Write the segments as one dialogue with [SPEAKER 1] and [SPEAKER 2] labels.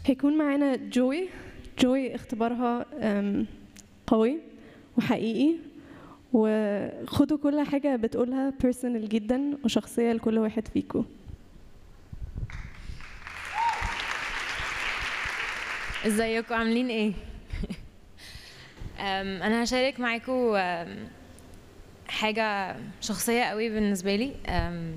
[SPEAKER 1] هيكون معانا جوي جوي اختبارها أم، قوي وحقيقي وخدوا كل حاجة بتقولها بيرسونال جدا وشخصية لكل واحد فيكم
[SPEAKER 2] ازيكم عاملين ايه أم، انا هشارك معاكم أم، حاجه شخصيه قوي بالنسبه لي أم،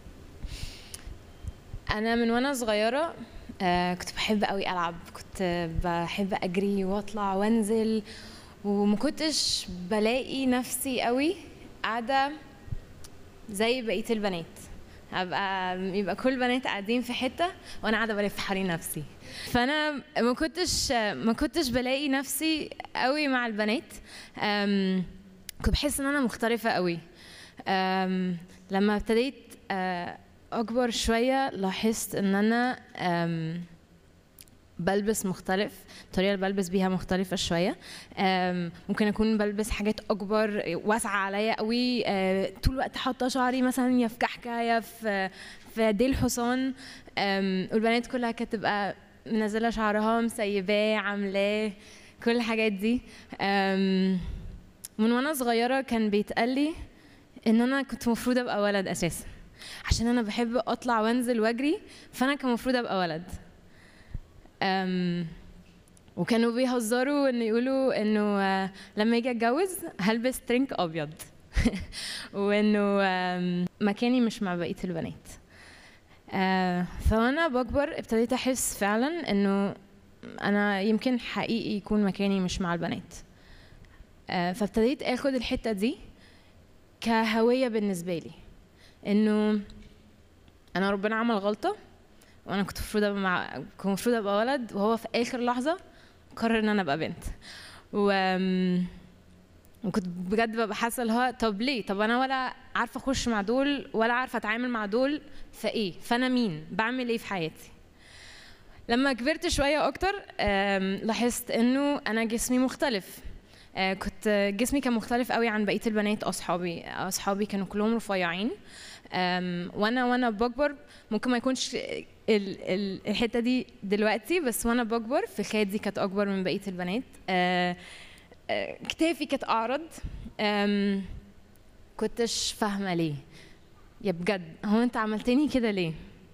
[SPEAKER 2] انا من وانا صغيره آه، كنت بحب قوي العب كنت بحب اجري واطلع وانزل وما كنتش بلاقي نفسي قوي قاعده زي بقيه البنات ابقى يبقى كل البنات قاعدين في حته وانا قاعده بلف حوالين نفسي فانا ما كنتش ما كنتش بلاقي نفسي قوي مع البنات أم، كنت بحس ان انا مختلفه قوي أم، لما ابتديت أه، اكبر شويه لاحظت ان انا أم، بلبس مختلف الطريقه اللي بلبس بيها مختلفه شويه أم، ممكن اكون بلبس حاجات اكبر واسعه عليا قوي أه، طول الوقت حاطه شعري مثلا يا في كحكه يا في في ديل حصان أم، والبنات كلها كانت تبقى منزله شعرها مسيباه عاملاه كل الحاجات دي أم، من وانا صغيره كان بيتقال لي ان انا كنت مفروض ابقى ولد اساسا عشان انا بحب اطلع وانزل واجري فانا كان المفروض ابقى ولد أم، وكانوا بيهزروا ان يقولوا انه آه، لما يجي اتجوز هلبس ترنك ابيض وانه آم، مكاني مش مع بقيه البنات آه، فوانا بكبر ابتديت احس فعلا انه انا يمكن حقيقي يكون مكاني مش مع البنات آه، فابتديت اخد الحته دي كهويه بالنسبه لي انه انا ربنا عمل غلطه وانا كنت المفروض ابقى مع كنت المفروض ابقى ولد وهو في اخر لحظه قرر ان انا ابقى بنت و وكنت بجد ببقى حاسه اللي هو طب ليه طب انا ولا عارفه اخش مع دول ولا عارفه اتعامل مع دول فايه فانا مين بعمل ايه في حياتي لما كبرت شويه اكتر آم، لاحظت انه انا جسمي مختلف آه، كنت جسمي كان مختلف قوي عن بقيه البنات اصحابي اصحابي كانوا كلهم رفيعين آم، وانا وانا بكبر ممكن ما يكونش ال- ال- الحته دي دلوقتي بس وانا بكبر في خدي كانت اكبر من بقيه البنات آه، آه، كتافي كانت اعرض آم، كنتش فاهمه ليه يا بجد هو انت عملتني كده ليه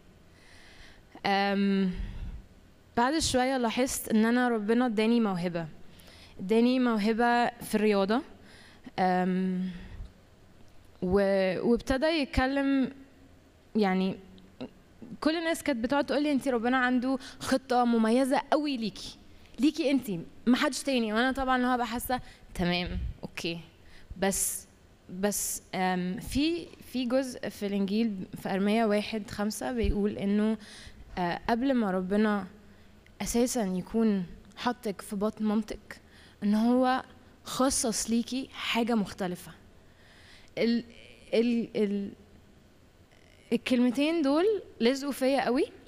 [SPEAKER 2] آم، بعد شويه لاحظت ان انا ربنا اداني موهبه اداني موهبه في الرياضه آم، و- وابتدى يتكلم يعني كل الناس كانت بتقعد تقول لي انت ربنا عنده خطه مميزه قوي ليكي ليكي انت ما حدش تاني وانا طبعا اللي هو بقى حاسه تمام اوكي بس بس آم، في في جزء في الانجيل في ارميا واحد خمسة بيقول انه آه، قبل ما ربنا اساسا يكون حطك في بطن مامتك ان هو خصص ليكي حاجه مختلفه ال ال ال الكلمتين دول لزقوا فيا قوي